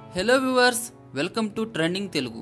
hello viewers welcome to trending Telugu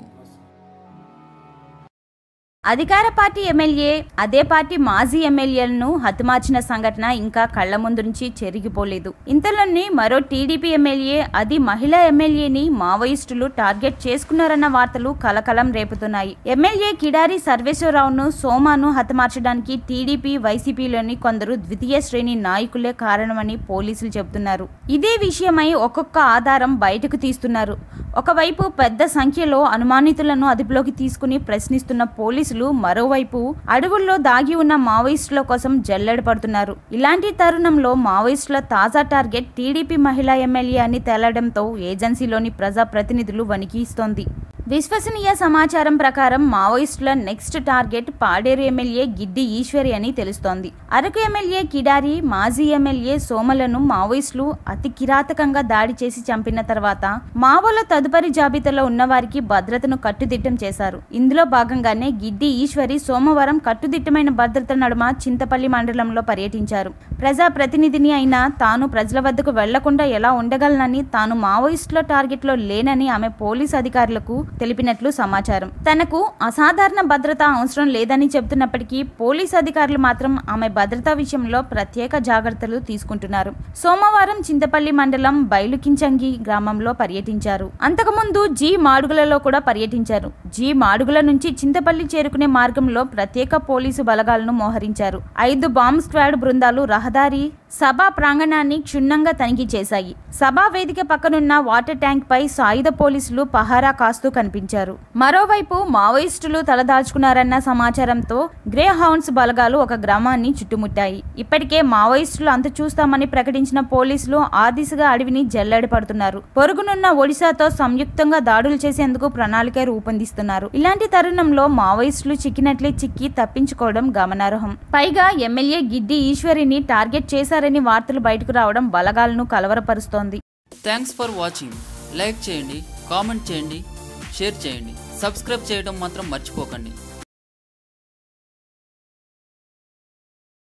అధికార party MLA అదే party మాజీ ఎమ్మెల్యేలను హతమార్చిన సంఘటన ఇంకా కళ్ల ముందు నుంచి చెరిగిపోలేదు ఇంతలోనే మరో టీడీపీ ఎమ్మెల్యే అది మహిళా ఎమ్మెల్యేని మావోయిస్టులు టార్గెట్ చేసుకున్నారన్న వార్తలు కలకలం రేపుతున్నాయి ఎమ్మెల్యే కిడారి సర్వేశ్వరరావును సోమాను హతమార్చడానికి టీడీపీ వైసీపీలోని కొందరు ద్వితీయ శ్రేణి నాయకులే కారణమని పోలీసులు చెబుతున్నారు ఇదే విషయమై ఒక్కొక్క ఆధారం బయటకు తీస్తున్నారు ఒకవైపు పెద్ద సంఖ్యలో అనుమానితులను అదుపులోకి తీసుకుని ప్రశ్నిస్తున్న పోలీసులు మరోవైపు అడవుల్లో దాగి ఉన్న మావోయిస్టుల కోసం జల్లెడ పడుతున్నారు ఇలాంటి తరుణంలో మావోయిస్టుల తాజా టార్గెట్ టీడీపీ మహిళా ఎమ్మెల్యే అని తేలడంతో ఏజెన్సీలోని ప్రజా ప్రతినిధులు వణికిస్తోంది విశ్వసనీయ సమాచారం ప్రకారం మావోయిస్టుల next target Paderu MLA Giddi Eswari అని తెలుస్తోంది అరకు ఎమ్మెల్యే కిడారి మాజీ ఎమ్మెల్యే సోమలను మావోయిస్టులు అతి కిరాతకంగా దాడి చేసి చంపిన తర్వాత మావోల తదుపరి జాబితాలో ఉన్నవారికి భద్రతను కట్టుదిట్టం చేశారు ఇందులో భాగంగానే గిడ్డి ఈశ్వరి సోమవారం కట్టుదిట్టమైన భద్రత నడుమ చింతపల్లి మండలంలో పర్యటించారు ప్రజా ప్రతినిధిని అయినా తాను ప్రజల వద్దకు వెళ్లకుండా ఎలా ఉండగలనని తాను మావోయిస్టుల టార్గెట్లో లేనని ఆమె పోలీస్ అధికారులకు తెలిపినట్లు సమాచారం తనకు అసాధారణ భద్రత అవసరం లేదని చెబుతున్నప్పటికీ పోలీస్ అధికారులు మాత్రం ఆమె భద్రతా విషయంలో ప్రత్యేక జాగ్రత్తలు తీసుకుంటున్నారు సోమవారం చింతపల్లి మండలం బయలుకించంగి గ్రామంలో పర్యటించారు అంతకుముందు జీ మాడుగులలో కూడా పర్యటించారు జీ మాడుగుల నుంచి చింతపల్లి చేరుకునే మార్గంలో ప్రత్యేక పోలీసు బలగాలను మోహరించారు ఐదు బాంబ్ స్క్వాడ్ బృందాలు రహదారి సభా ప్రాంగణాన్ని క్షుణ్ణంగా తనిఖీ చేశాయి సభా వేదిక పక్కనున్న వాటర్ ట్యాంక్ పై సాయుధ పోలీసులు పహారా కాస్తూ కనిపించారు మరోవైపు మావోయిస్టులు తలదాల్చుకున్నారన్న సమాచారంతో గ్రే హౌండ్స్ బలగాలు ఒక గ్రామాన్ని చుట్టుముట్టాయి ఇప్పటికే మావోయిస్టులు అంత చూస్తామని ప్రకటించిన పోలీసులు ఆ దిశగా అడవిని జల్లెడ పడుతున్నారు పొరుగునున్న ఒడిశాతో సంయుక్తంగా దాడులు చేసేందుకు ప్రణాళిక రూపొందిస్తున్నారు ఇలాంటి తరుణంలో మావోయిస్టులు చిక్కినట్లే చిక్కి తప్పించుకోవడం గమనార్హం పైగా ఎమ్మెల్యే గిడ్డి ఈశ్వరిని టార్గెట్ చేశారని వార్తలు బయటకు రావడం బలగాలను కలవరపరుస్తోంది థ్యాంక్స్ ఫర్ వాచింగ్ లైక్ చేయండి కామెంట్ చేయండి షేర్ చేయండి సబ్స్క్రైబ్ చేయడం మాత్రం మర్చిపోకండి